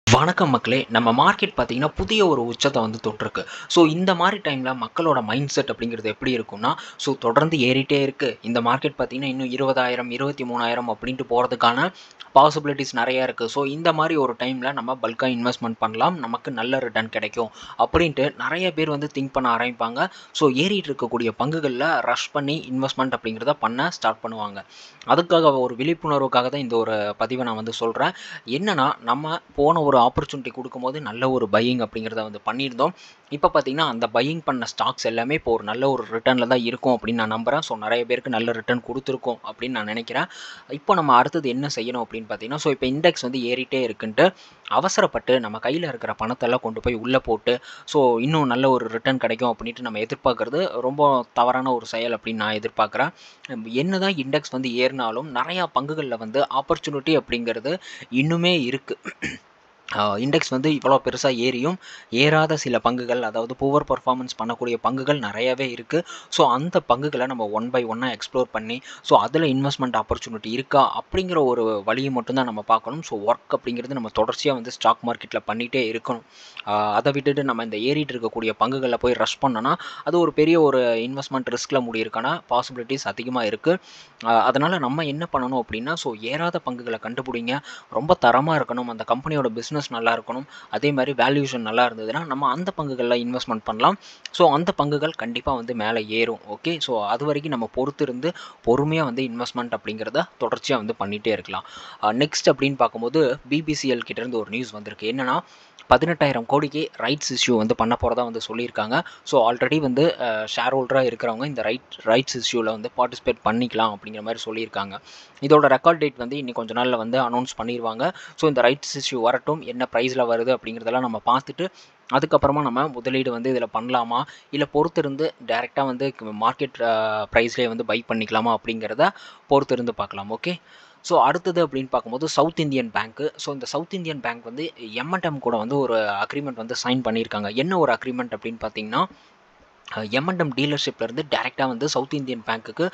வணக்கம் மக்களே நம்ம மார்க்கெட் பார்த்தீங்கன்னா புதிய ஒரு உச்சத்தை வந்து தொட்டிருக்கு ஸோ இந்த மாதிரி டைமில் மக்களோட மைண்ட் செட் அப்படிங்கிறது எப்படி இருக்கும்னா ஸோ தொடர்ந்து ஏறிட்டே இருக்குது இந்த மார்க்கெட் பார்த்தீங்கன்னா இன்னும் இருபதாயிரம் இருபத்தி மூணாயிரம் அப்படின்ட்டு போகிறதுக்கான பாசிபிலிட்டிஸ் நிறையா இருக்குது ஸோ இந்த மாதிரி ஒரு டைமில் நம்ம பல்காக இன்வெஸ்ட்மெண்ட் பண்ணலாம் நமக்கு நல்ல ரிட்டர்ன் கிடைக்கும் அப்படின்ட்டு நிறைய பேர் வந்து திங்க் பண்ண ஆரம்பிப்பாங்க ஸோ ஏறிட்டு இருக்கக்கூடிய பங்குகளில் ரஷ் பண்ணி இன்வெஸ்ட்மெண்ட் அப்படிங்கிறத பண்ண ஸ்டார்ட் பண்ணுவாங்க அதுக்காக ஒரு விழிப்புணர்வுக்காக தான் இந்த ஒரு பதிவை நான் வந்து சொல்கிறேன் என்னன்னா நம்ம போன ஒரு ஆப்பர்ச்சுனிட்டி கொடுக்கும்போது நல்ல ஒரு பையிங் அப்படிங்கிறத வந்து பண்ணியிருந்தோம் இப்போ பார்த்தீங்கன்னா அந்த பையிங் பண்ண ஸ்டாக்ஸ் எல்லாமே இப்போ ஒரு நல்ல ஒரு ரிட்டர்னில் தான் இருக்கும் அப்படின்னு நான் நம்புகிறேன் ஸோ நிறைய பேருக்கு நல்ல ரிட்டர்ன் கொடுத்துருக்கோம் அப்படின்னு நான் நினைக்கிறேன் இப்போ நம்ம அடுத்தது என்ன செய்யணும் அப்படின்னு பார்த்தீங்கன்னா ஸோ இப்போ இண்டெக்ஸ் வந்து ஏறிட்டே இருக்குன்ட்டு அவசரப்பட்டு நம்ம கையில் இருக்கிற பணத்தெல்லாம் கொண்டு போய் உள்ளே போட்டு ஸோ இன்னும் நல்ல ஒரு ரிட்டர்ன் கிடைக்கும் அப்படின்ட்டு நம்ம எதிர்பார்க்குறது ரொம்ப தவறான ஒரு செயல் அப்படின்னு நான் எதிர்பார்க்குறேன் என்ன தான் இண்டெக்ஸ் வந்து ஏறினாலும் நிறையா பங்குகளில் வந்து ஆப்பர்ச்சுனிட்டி அப்படிங்கிறது இன்னுமே இருக்குது இண்டெக்ஸ் வந்து இவ்வளோ பெருசாக ஏறியும் ஏறாத சில பங்குகள் அதாவது புவர் பர்ஃபார்மன்ஸ் பண்ணக்கூடிய பங்குகள் நிறையவே இருக்குது ஸோ அந்த பங்குகளை நம்ம ஒன் பை ஒன்னாக எக்ஸ்ப்ளோர் பண்ணி ஸோ அதில் இன்வெஸ்ட்மெண்ட் ஆப்பர்ச்சுனிட்டி இருக்கா அப்படிங்கிற ஒரு வழியை மட்டும்தான் நம்ம பார்க்கணும் ஸோ ஒர்க் அப்படிங்கிறது நம்ம தொடர்ச்சியாக வந்து ஸ்டாக் மார்க்கெட்டில் பண்ணிகிட்டே இருக்கணும் அதை விட்டுட்டு நம்ம இந்த ஏறிட்டு இருக்கக்கூடிய பங்குகளில் போய் ரஷ் பண்ணோன்னா அது ஒரு பெரிய ஒரு இன்வெஸ்ட்மெண்ட் ரிஸ்கில் முடியிருக்கான பாசிபிலிட்டிஸ் அதிகமாக இருக்குது அதனால் நம்ம என்ன பண்ணணும் அப்படின்னா ஸோ ஏறாத பங்குகளை கண்டுபிடிங்க ரொம்ப தரமாக இருக்கணும் அந்த கம்பெனியோட பிஸ்னஸ் நல்லா இருக்கணும் அதே மாதிரி வேல்யூஷன் நல்லா இருந்ததுன்னா நம்ம அந்த பங்குகளில் இன்வெஸ்ட்மெண்ட் பண்ணலாம் ஸோ அந்த பங்குகள் கண்டிப்பாக வந்து மேலே ஏறும் ஓகே ஸோ அது வரைக்கும் நம்ம பொறுத்து இருந்து பொறுமையாக வந்து இன்வெஸ்ட்மெண்ட் அப்படிங்கிறத தொடர்ச்சியாக வந்து பண்ணிகிட்டே இருக்கலாம் நெக்ஸ்ட் அப்படின்னு பார்க்கும்போது பிபிசிஎல் கிட்டேருந்து ஒரு நியூஸ் வந்திருக்கு என்னென்னா பதினெட்டாயிரம் கோடிக்கு ரைட்ஸ் இஷ்யூ வந்து பண்ண போகிறதா வந்து சொல்லியிருக்காங்க ஸோ ஆல்ரெடி வந்து ஷேர் ஹோல்டராக இருக்கிறவங்க இந்த ரைட் ரைட்ஸ் இஷ்யூவில் வந்து பார்ட்டிசிபேட் பண்ணிக்கலாம் அப்படிங்கிற மாதிரி சொல்லியிருக்காங்க இதோட ரெக்கார்ட் டேட் வந்து இன்னும் கொஞ்ச நாளில் வந்து அனௌன்ஸ் பண்ணிடுவாங்க ஸோ இந்த ரைட்ஸ் இஷ்யூ வரட்டும் என்ன ப்ரைஸில் வருது அப்படிங்கிறதெல்லாம் நம்ம பார்த்துட்டு அதுக்கப்புறமா நம்ம முதலீடு வந்து இதில் பண்ணலாமா இல்லை பொறுத்து இருந்து டேரெக்டாக வந்து மார்க்கெட் ப்ரைஸ்லேயே வந்து பை பண்ணிக்கலாமா அப்படிங்கிறத பொறுத்து இருந்து பார்க்கலாம் ஓகே ஸோ அடுத்தது அப்படின்னு பார்க்கும்போது சவுத் இந்தியன் பேங்க்கு ஸோ இந்த சவுத் இந்தியன் பேங்க் வந்து எம்என்எம் கூட வந்து ஒரு அக்ரிமெண்ட் வந்து சைன் பண்ணியிருக்காங்க என்ன ஒரு அக்ரிமெண்ட் அப்படின்னு பார்த்தீங்கன்னா எம்என்எம் டீலர்ஷிப்லேருந்து டேரெக்டாக வந்து சவுத் இந்தியன் பேங்க்குக்கு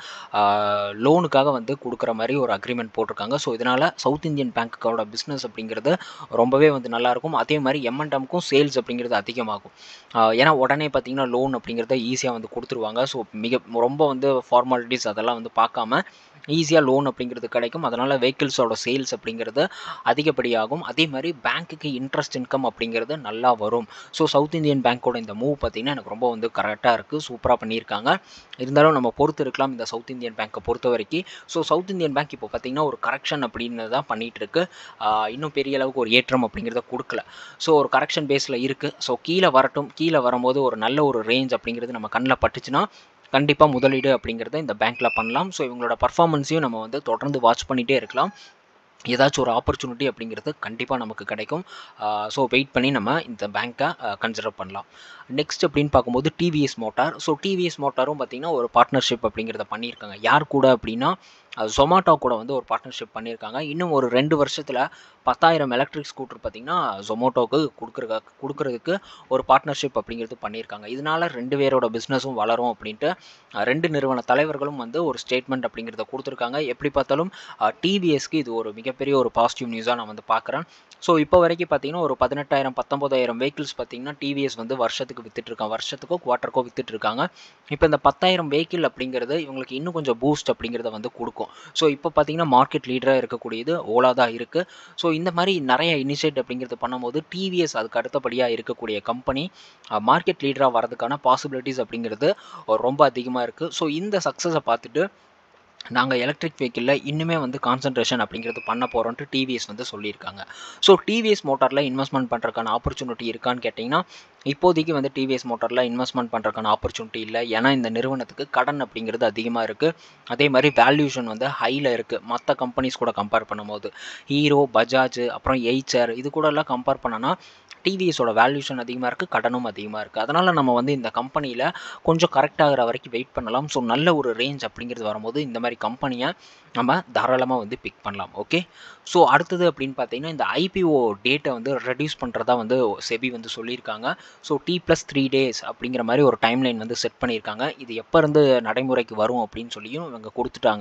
லோனுக்காக வந்து கொடுக்குற மாதிரி ஒரு அக்ரிமெண்ட் போட்டிருக்காங்க ஸோ இதனால் சவுத் இந்தியன் பேங்க்கோட பிஸ்னஸ் அப்படிங்கிறது ரொம்பவே வந்து நல்லாயிருக்கும் அதே மாதிரி எம்என்எம்க்கும் சேல்ஸ் அப்படிங்கிறது அதிகமாகும் ஏன்னா உடனே பார்த்திங்கன்னா லோன் அப்படிங்கிறத ஈஸியாக வந்து கொடுத்துருவாங்க ஸோ மிக ரொம்ப வந்து ஃபார்மாலிட்டிஸ் அதெல்லாம் வந்து பார்க்காம ஈஸியாக லோன் அப்படிங்கிறது கிடைக்கும் அதனால் வெஹிக்கிள்ஸோட சேல்ஸ் அப்படிங்கிறது அதிகப்படியாகும் அதே மாதிரி பேங்க்குக்கு இன்ட்ரெஸ்ட் இன்கம் அப்படிங்கிறது நல்லா வரும் ஸோ சவுத் இந்தியன் பேங்க்கோட இந்த மூவ் பார்த்திங்கன்னா எனக்கு ரொம்ப வந்து கரெக்டாக இருக்குது சூப்பராக பண்ணியிருக்காங்க இருந்தாலும் நம்ம பொறுத்து இருக்கலாம் இந்த சவுத் இந்தியன் பேங்க்கை பொறுத்த வரைக்கும் ஸோ சவுத் இந்தியன் பேங்க் இப்போ பார்த்திங்கன்னா ஒரு கரெக்ஷன் அப்படின்னு தான் பண்ணிகிட்டு இருக்கு இன்னும் பெரிய அளவுக்கு ஒரு ஏற்றம் அப்படிங்கிறத கொடுக்கல ஸோ ஒரு கரெக்ஷன் பேஸில் இருக்குது ஸோ கீழே வரட்டும் கீழே வரும்போது ஒரு நல்ல ஒரு ரேஞ்ச் அப்படிங்கிறது நம்ம கண்ணில் பட்டுச்சுன்னா கண்டிப்பாக முதலீடு அப்படிங்கிறத இந்த பேங்க்கில் பண்ணலாம் ஸோ இவங்களோட பர்ஃபார்மன்ஸையும் நம்ம வந்து தொடர்ந்து வாட்ச் பண்ணிகிட்டே இருக்கலாம் ஏதாச்சும் ஒரு ஆப்பர்ச்சுனிட்டி அப்படிங்கிறது கண்டிப்பாக நமக்கு கிடைக்கும் ஸோ வெயிட் பண்ணி நம்ம இந்த பேங்க்கை கன்சிடர் பண்ணலாம் நெக்ஸ்ட் அப்படின்னு பார்க்கும்போது டிவிஎஸ் மோட்டார் ஸோ டிவிஎஸ் மோட்டாரும் பார்த்திங்கன்னா ஒரு பார்ட்னர்ஷிப் அப்படிங்கிறத பண்ணியிருக்காங்க யார் கூட அப்படின்னா ஜொமாட்டோ கூட வந்து ஒரு பார்ட்னர்ஷிப் பண்ணியிருக்காங்க இன்னும் ஒரு ரெண்டு வருஷத்தில் பத்தாயிரம் எலக்ட்ரிக் ஸ்கூட்டர் பார்த்திங்கன்னா ஜொமோட்டோவுக்கு கொடுக்குற கொடுக்குறதுக்கு ஒரு பார்ட்னர்ஷிப் அப்படிங்கிறது பண்ணியிருக்காங்க இதனால் ரெண்டு பேரோட பிஸ்னஸும் வளரும் அப்படின்ட்டு ரெண்டு நிறுவன தலைவர்களும் வந்து ஒரு ஸ்டேட்மெண்ட் அப்படிங்கிறத கொடுத்துருக்காங்க எப்படி பார்த்தாலும் டிவிஎஸ்க்கு இது ஒரு மிகப்பெரிய ஒரு பாசிட்டிவ் நியூஸாக நான் வந்து பார்க்குறேன் ஸோ இப்போ வரைக்கும் பார்த்தீங்கன்னா ஒரு பதினெட்டாயிரம் பத்தொம்போதாயிரம் வெஹிக்கிள்ஸ் பார்த்தீங்கன்னா டிவிஎஸ் வந்து வருஷத்துக்கு வித்துட்ருக்காங்க வருஷத்துக்கோ குவார்ட்டருக்கோ வித்துட்ருக்காங்க இப்போ இந்த பத்தாயிரம் வெஹிக்கிள் அப்படிங்கிறது இவங்களுக்கு இன்னும் கொஞ்சம் பூஸ்ட் அப்படிங்கிறத வந்து கொடுக்கும் ஸோ இப்போ பார்த்தீங்கன்னா மார்க்கெட் லீடராக இருக்கக்கூடியது ஓலா தான் இருக்குது ஸோ இந்த மாதிரி நிறைய இனிஷியேட் அப்படிங்கிறது பண்ணும்போது டிவிஎஸ் அதுக்கு அடுத்தபடியாக இருக்கக்கூடிய கம்பெனி மார்க்கெட் லீடராக வரதுக்கான பாசிபிலிட்டிஸ் அப்படிங்கிறது ரொம்ப அதிகமாக இருக்குது ஸோ இந்த சக்ஸஸை பார்த்துட்டு நாங்கள் எலக்ட்ரிக் வெஹிக்கிளில் இன்னுமே வந்து கான்சன்ட்ரேஷன் அப்படிங்கிறது பண்ண போகிறோன்ட்டு டிவிஎஸ் வந்து சொல்லியிருக்காங்க ஸோ டிவிஎஸ் மோட்டாரில் இன்வெஸ்ட்மெண்ட் பண்ணுறதுக்கான ஆப்பர்ச்சுனிட்டி இருக்கான்னு கேட்டிங்கன்னா இப்போதைக்கு வந்து டிவிஎஸ் மோட்டாரில் இன்வெஸ்ட்மெண்ட் பண்ணுறதுக்கான ஆப்பர்ச்சுனிட்டி இல்லை ஏன்னா இந்த நிறுவனத்துக்கு கடன் அப்படிங்கிறது அதிகமாக இருக்குது அதே மாதிரி வேல்யூஷன் வந்து ஹையில் இருக்குது மற்ற கம்பெனிஸ் கூட கம்பேர் பண்ணும்போது ஹீரோ பஜாஜ் அப்புறம் எய்ச்சர் இது கூட எல்லாம் கம்பேர் பண்ணோன்னா டிவிஎஸோட வேல்யூஷன் அதிகமாக இருக்குது கடனும் அதிகமாக இருக்குது அதனால் நம்ம வந்து இந்த கம்பெனியில் கொஞ்சம் கரெக்ட் ஆகிற வரைக்கும் வெயிட் பண்ணலாம் ஸோ நல்ல ஒரு ரேஞ்ச் அப்படிங்கிறது வரும்போது இந்த மாதிரி கம்பெனியை நம்ம தாராளமாக வந்து பிக் பண்ணலாம் ஓகே ஸோ அடுத்தது அப்படின்னு பார்த்தீங்கன்னா இந்த ஐபிஓ டேட்டை வந்து ரெடியூஸ் பண்ணுறதா வந்து செபி வந்து சொல்லியிருக்காங்க so T plus three days அப்படிங்கிற மாதிரி ஒரு டைம்லைன் வந்து செட் பண்ணியிருக்காங்க இது எப்போ இருந்து நடைமுறைக்கு வரும் அப்படின்னு சொல்லியும் இவங்க கொடுத்துட்டாங்க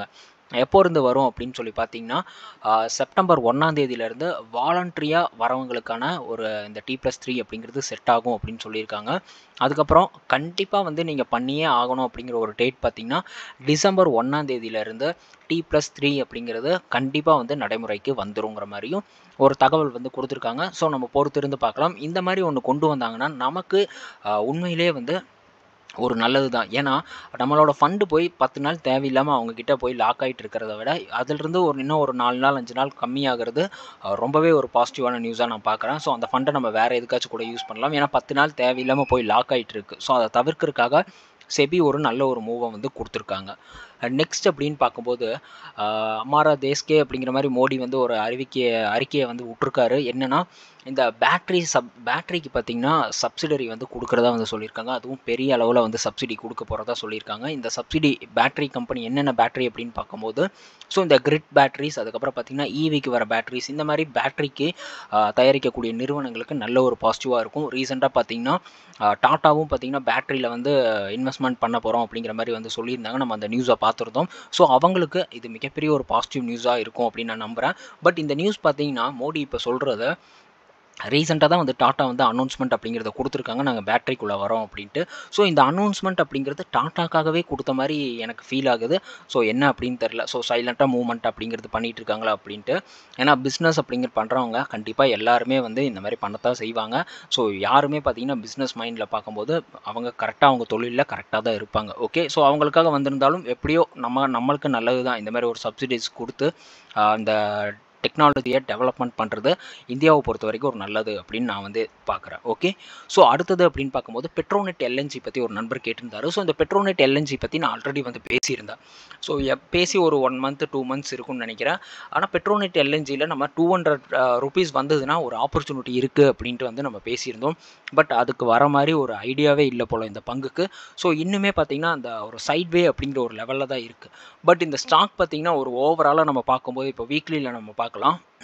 எப்போ இருந்து வரும் அப்படின்னு சொல்லி பார்த்தீங்கன்னா ஆஹ், செப்டம்பர் ஒன்றாம் தேதியிலேருந்து வாலண்ட்ரியாக வரவங்களுக்கான ஒரு இந்த டி ப்ளஸ் த்ரீ அப்படிங்கிறது செட் ஆகும் அப்படின்னு சொல்லியிருக்காங்க அதுக்கப்புறம் கண்டிப்பாக வந்து நீங்கள் பண்ணியே ஆகணும் அப்படிங்கிற ஒரு டேட் பார்த்தீங்கன்னா டிசம்பர் ஒன்றாம் தேதியிலேருந்து டி ப்ளஸ் த்ரீ அப்படிங்கிறது கண்டிப்பாக வந்து நடைமுறைக்கு வந்துருங்கிற மாதிரியும் ஒரு தகவல் வந்து கொடுத்துருக்காங்க ஸோ நம்ம பொறுத்திருந்து பார்க்கலாம் இந்த மாதிரி ஒன்று கொண்டு வந்தாங்கன்னா நமக்கு ஆஹ், உண்மையிலேயே வந்து ஒரு நல்லது தான் ஏன்னா நம்மளோட ஃபண்டு போய் பத்து நாள் தேவையில்லாமல் அவங்க கிட்ட போய் லாக் ஆகிட்டு இருக்கிறத விட அதிலிருந்து ஒரு இன்னும் ஒரு நாலு நாள் அஞ்சு நாள் கம்மியாகிறது அஹ், ரொம்பவே ஒரு பாசிட்டிவான நியூஸாக நான் பார்க்குறேன் ஸோ அந்த ஃபண்டை நம்ம வேறு எதுக்காச்சும் கூட யூஸ் பண்ணலாம் ஏன்னா பத்து நாள் தேவையில்லாமல் போய் லாக் ஆகிட்டு இருக்கு ஸோ அதை தவிர்க்கிறதுக்காக செபி ஒரு நல்ல ஒரு மூவை வந்து கொடுத்துருக்காங்க நெக்ஸ்ட் அப்படின்னு பார்க்கும்போது ஆஹ், அமாரா தேஸ்கே அப்படிங்கிற மாதிரி மோடி வந்து ஒரு அறிவிக்கை அறிக்கையை வந்து விட்டுருக்காரு என்னன்னா இந்த பேட்ரி சப் பேட்ரிக்கு பார்த்தீங்கன்னா சப்சிடரி வந்து கொடுக்குறதா வந்து சொல்லியிருக்காங்க அதுவும் பெரிய அளவில் வந்து சப்சிடி கொடுக்க போகிறதா சொல்லியிருக்காங்க இந்த சப்சிடி பேட்டரி கம்பெனி என்னென்ன பேட்டரி அப்படின்னு பார்க்கும்போது ஸோ இந்த கிரிட் பேட்டரிஸ் அதுக்கப்புறம் பார்த்தீங்கன்னா ஈவிக்கு வர பேட்டரிஸ் இந்த மாதிரி பேட்டரிக்கு தயாரிக்கக்கூடிய நிறுவனங்களுக்கு நல்ல ஒரு பாசிட்டிவாக இருக்கும் ரீசெண்டாக பார்த்தீங்கன்னா டாட்டாவும் பார்த்தீங்கன்னா பேட்டரியில் வந்து இன்வெஸ்ட்மெண்ட் பண்ண போகிறோம் அப்படிங்கிற மாதிரி வந்து சொல்லியிருந்தாங்க நம்ம அந்த நியூஸை பார்த்துருந்தோம் ஸோ அவங்களுக்கு இது மிகப்பெரிய ஒரு பாசிட்டிவ் நியூஸாக இருக்கும் அப்படின்னு நான் நம்புகிறேன் பட் இந்த நியூஸ் பார்த்தீங்கன்னா மோடி இப்போ சொல்கிறது ரீசெண்டாக தான் வந்து டாட்டா வந்து அனௌன்ஸ்மெண்ட் அப்படிங்கிறத கொடுத்துருக்காங்க நாங்கள் பேட்டரிக்குள்ளே வரோம் அப்படின்ட்டு ஸோ இந்த அனௌன்ஸ்மெண்ட் அப்படிங்கிறது டாட்டாக்காகவே கொடுத்த மாதிரி எனக்கு ஃபீல் ஆகுது ஸோ என்ன அப்படின்னு தெரில ஸோ சைலண்ட்டாக மூவ்மெண்ட் அப்படிங்கிறது பண்ணிட்டு இருக்காங்களா அப்படின்ட்டு ஏன்னா பிஸ்னஸ் அப்படிங்கிற பண்ணுறவங்க கண்டிப்பாக எல்லாருமே வந்து இந்த மாதிரி பண்ணத்தான் செய்வாங்க ஸோ யாருமே பார்த்தீங்கன்னா பிஸ்னஸ் மைண்டில் பார்க்கும்போது அவங்க கரெக்டாக அவங்க தொழிலில் கரெக்டாக தான் இருப்பாங்க ஓகே ஸோ அவங்களுக்காக வந்திருந்தாலும் எப்படியோ நம்ம நம்மளுக்கு நல்லது தான் இந்த மாதிரி ஒரு சப்சிடிஸ் கொடுத்து ஆஹ், அந்த டெக்னாலஜியை டெவலப்மெண்ட் பண்ணுறது இந்தியாவை பொறுத்த வரைக்கும் ஒரு நல்லது அப்படின்னு நான் வந்து பார்க்குறேன் ஓகே ஸோ அடுத்தது அப்படின்னு பார்க்கும்போது பெட்ரோநெட் எல்என்ஜி பற்றி ஒரு நண்பர் கேட்டிருந்தாரு ஸோ இந்த பெட்ரோநெட் எல்என்ஜி பற்றி நான் ஆல்ரெடி வந்து பேசியிருந்தேன் ஸோ பேசி ஒரு ஒன் மந்த் டூ மந்த்ஸ் இருக்கும்னு நினைக்கிறேன் ஆனால் பெட்ரோநெட் எல்என்ஜியில் நம்ம டூ ஹண்ட்ரட் ருபீஸ் வந்ததுன்னா ஒரு ஆப்பர்ச்சுனிட்டி இருக்குது அப்படின்ட்டு வந்து நம்ம பேசியிருந்தோம் பட் அதுக்கு வர மாதிரி ஒரு ஐடியாவே இல்லை போல் இந்த பங்குக்கு ஸோ இன்னுமே பார்த்தீங்கன்னா அந்த ஒரு சைட்வே அப்படிங்கிற ஒரு லெவலில் தான் இருக்குது பட் இந்த ஸ்டாக் பார்த்தீங்கன்னா ஒரு ஓவராலாக நம்ம பார்க்கும்போது இப்போ வீக்லியில் நம்ம பார்க்கலாம்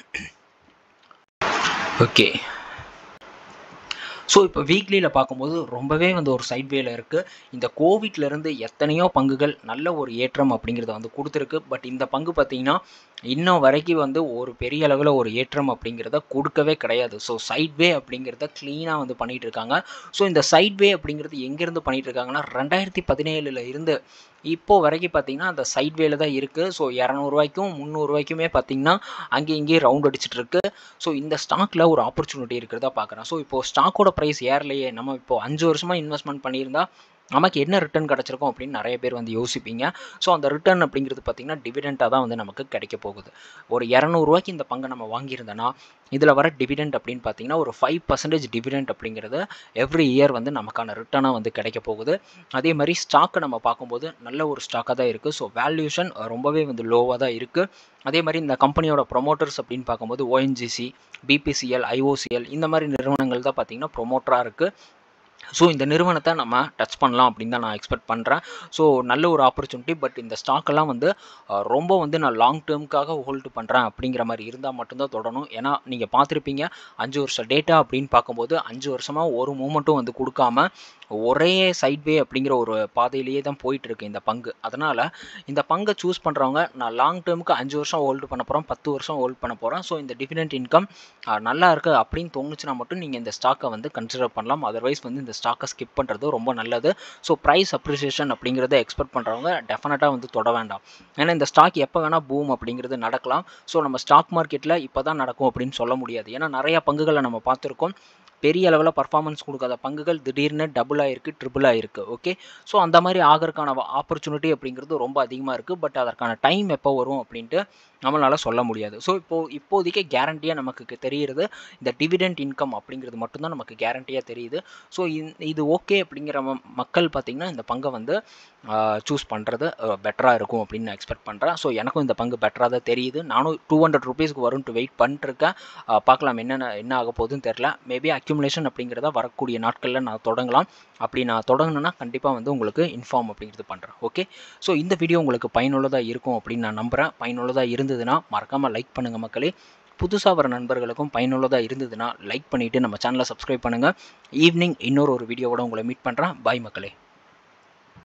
ஓகே ஸோ இப்போ வீக்லியில் பார்க்கும்போது ரொம்பவே வந்து ஒரு சைட்வேல இருக்குது இந்த கோவிட்லேருந்து எத்தனையோ பங்குகள் நல்ல ஒரு ஏற்றம் அப்படிங்கிறத வந்து கொடுத்துருக்கு பட் இந்த பங்கு பார்த்தீங்கன்னா இன்னும் வரைக்கும் வந்து ஒரு பெரிய அளவில் ஒரு ஏற்றம் அப்படிங்கிறத கொடுக்கவே கிடையாது ஸோ சைட்வே அப்படிங்கிறத க்ளீனாக வந்து பண்ணிகிட்டு இருக்காங்க ஸோ இந்த சைட்வே அப்படிங்கிறது எங்கேருந்து பண்ணிகிட்டு இருக்காங்கன்னா ரெண்டாயிரத்தி பதினேழில் இருந்து இப்போ வரைக்கும் பார்த்தீங்கன்னா அந்த சைட்வேல தான் இருக்குது ஸோ இரநூறுவாய்க்கும் முந்நூறுவாய்க்குமே பார்த்தீங்கன்னா அங்கேயும் இங்கேயும் ரவுண்ட் அடிச்சிட்டு இருக்கு ஸோ இந்த ஸ்டாக்ல ஒரு ஆப்பர்ச்சுனிட்டி இருக்கிறதா பார்க்குறேன் ஸோ இப்போ ஸ்டாக்கோட ப்ரைஸ் ஏறலையே நம்ம இப்போ அஞ்சு வருஷமாக இன்வெஸ்ட்மெண்ட் பண்ணியிருந்தா நமக்கு என்ன ரிட்டர்ன் கிடச்சிருக்கும் அப்படின்னு நிறைய பேர் வந்து யோசிப்பீங்க ஸோ அந்த ரிட்டர்ன் அப்படிங்கிறது பார்த்திங்கன்னா டிவிடெண்ட்டாக தான் வந்து நமக்கு கிடைக்க போகுது ஒரு இரநூறுவாய்க்கு இந்த பங்கை நம்ம வாங்கியிருந்தோன்னா இதில் வர டிவிடெண்ட் அப்படின்னு பார்த்தீங்கன்னா ஒரு ஃபைவ் பர்சன்டேஜ் டிவிடெண்ட் அப்படிங்கிறது எவ்ரி இயர் வந்து நமக்கான ரிட்டர்னாக வந்து கிடைக்க போகுது அதே மாதிரி ஸ்டாக்கை நம்ம பார்க்கும்போது நல்ல ஒரு ஸ்டாக்காக தான் இருக்குது ஸோ வேல்யூஷன் ரொம்பவே வந்து லோவாக தான் இருக்குது அதே மாதிரி இந்த கம்பெனியோட ப்ரொமோட்டர்ஸ் அப்படின்னு பார்க்கும்போது ஓஎன்ஜிசி பிபிசிஎல் ஐஓசிஎல் இந்த மாதிரி நிறுவனங்கள் தான் பார்த்திங்கன்னா ப்ரொமோட்டராக இருக்குது ஸோ இந்த நிறுவனத்தை நம்ம டச் பண்ணலாம் அப்படின்னு தான் நான் எக்ஸ்பெக்ட் பண்ணுறேன் ஸோ நல்ல ஒரு ஆப்பர்ச்சுனிட்டி பட் இந்த ஸ்டாக்கெல்லாம் வந்து அஹ், ரொம்ப வந்து நான் லாங் டேர்முக்காக ஹோல்டு பண்ணுறேன் அப்படிங்கிற மாதிரி இருந்தால் மட்டும்தான் தொடரும் ஏன்னா நீங்கள் பார்த்துருப்பீங்க அஞ்சு வருஷம் டேட்டா அப்படின்னு பார்க்கும்போது அஞ்சு வருஷமாக ஒரு மூமெண்ட்டும் வந்து கொடுக்காம ஒரே சைட்வே அப்படிங்கிற ஒரு பாதையிலேயே தான் போயிட்டு இருக்கு இந்த பங்கு அதனால் இந்த பங்கை சூஸ் பண்ணுறவங்க நான் லாங் டேர்முக்கு அஞ்சு வருஷம் ஹோல்டு பண்ண போகிறோம் பத்து வருஷம் ஹோல்ட் பண்ண போகிறேன் ஸோ இந்த டிவிடெண்ட் இன்கம் நல்லா இருக்கு அப்படின்னு தோணுச்சுன்னா மட்டும் நீங்கள் இந்த ஸ்டாக்கை வந்து கன்சிடர் பண்ணலாம் அதர்வைஸ் வந்து இந்த ஸ்டாக்கை ஸ்கிப் பண்ணுறது ரொம்ப நல்லது ஸோ ப்ரைஸ் அப்ரிசியேஷன் அப்படிங்கிறத எக்ஸ்பெக்ட் பண்ணுறவங்க டெஃபினட்டாக வந்து தொட வேண்டாம் ஏன்னா இந்த ஸ்டாக் எப்போ வேணால் பூம் அப்படிங்கிறது நடக்கலாம் ஸோ நம்ம ஸ்டாக் மார்க்கெட்டில் இப்போ தான் நடக்கும் அப்படின்னு சொல்ல முடியாது ஏன்னா நிறைய பங்குகளை நம்ம பார்த்துருக்கோம் பெரிய அளவில் பர்ஃபார்மன்ஸ் கொடுக்காத பங்குகள் திடீர்னு டபுள் ஆயிருக்கு ட்ரிபிள் ஆயிருக்கு ஓகே ஸோ அந்த மாதிரி ஆகிறதுக்கான ஆப்பர்ச்சுனிட்டி அப்படிங்கிறது ரொம்ப அதிகமாக இருக்குது பட் அதற்கான டைம் எப்போ வரும் அப்படின்ட்டு நம்மளால் சொல்ல முடியாது ஸோ இப்போது இப்போதைக்கு கேரண்டியாக நமக்கு தெரிகிறது இந்த டிவிடெண்ட் இன்கம் அப்படிங்கிறது மட்டும்தான் நமக்கு கேரண்டியாக தெரியுது ஸோ இது ஓகே அப்படிங்கிற ம- மக்கள் பார்த்திங்கன்னா இந்த பங்கை வந்து சூஸ் பண்ணுறது பெட்டராக இருக்கும் அப்படின்னு நான் எக்ஸ்பெக்ட் பண்ணுறேன் ஸோ எனக்கும் இந்த பங்கு பெட்டராக தான் தெரியுது நானும் டூ ஹண்ட்ரட் ருபீஸ்க்கு வரும்ட்டு வெயிட் பண்ணிட்டுருக்கேன் அஹ் பார்க்கலாம் என்னென்ன என்ன ஆக போகுதுன்னு தெரில மேபி அக்யூமுலேஷன் அப்படிங்கிறத வரக்கூடிய நாட்களில் நான் தொடங்கலாம் அப்படி நான் தொடங்கினேன்னா கண்டிப்பாக வந்து உங்களுக்கு இன்ஃபார்ம் அப்படிங்கிறது பண்ணுறேன் ஓகே ஸோ இந்த வீடியோ உங்களுக்கு பயனுள்ளதாக இருக்கும் அப்படின்னு நான் நம்புகிறேன் பயனுள்ளதாக இருந்ததுன்னா மறக்காமல் லைக் பண்ணுங்கள் மக்களே புதுசாக வர நண்பர்களுக்கும் பயனுள்ளதாக இருந்ததுன்னா லைக் பண்ணிவிட்டு நம்ம சேனலை சப்ஸ்கிரைப் பண்ணுங்கள் ஈவினிங் இன்னொரு ஒரு வீடியோவோட உங்களை மீட் பண்ணுறேன் பாய் மக்களே